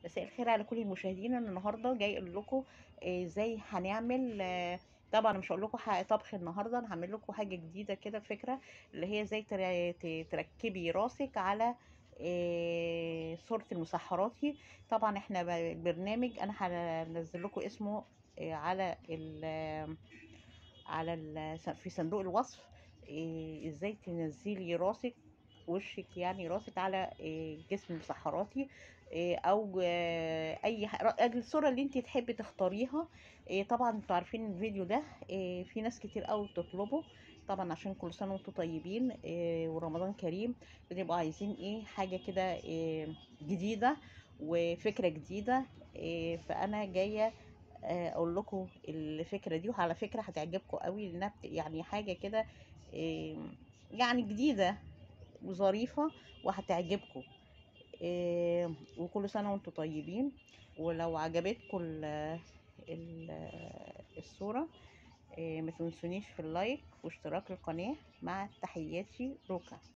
مساء الخير على كل المشاهدين انا النهارده جاي اقول لكم ازاي هنعمل آه، طبعا مش هقول لكم طبخ النهارده انا هعمل لكم حاجه جديده كده فكره اللي هي ازاي تر- ت- تركبي راسك على آه، صورة المسحراتي طبعا احنا ب- البرنامج انا هنزل لكم اسمه آه، على ال على ال في صندوق الوصف آه، ازاي تنزلي راسك وشك يعني راسك على آه، جسم مسحراتي آه، او آه، اي ح- ر- الصوره اللي انت تحبي تختاريها آه، طبعا انتوا عارفين الفيديو ده آه، في ناس كتير قوي بتطلبه طبعا عشان كل سنه وانتم طيبين آه، ورمضان كريم بنبقوا عايزين ايه حاجه كده آه، جديده وفكره جديده آه، فانا جايه آه، اقول لكم الفكره دي وعلى فكره هتعجبكم قوي لانها بت- يعني حاجه كده آه، يعني جديده وظريفه وهتعجبكم إيه وكل سنة وانتم طيبين ولو عجبتكم ال- ال- الصورة إيه ما تنسونيش في اللايك واشتراك القناة مع تحياتي روكا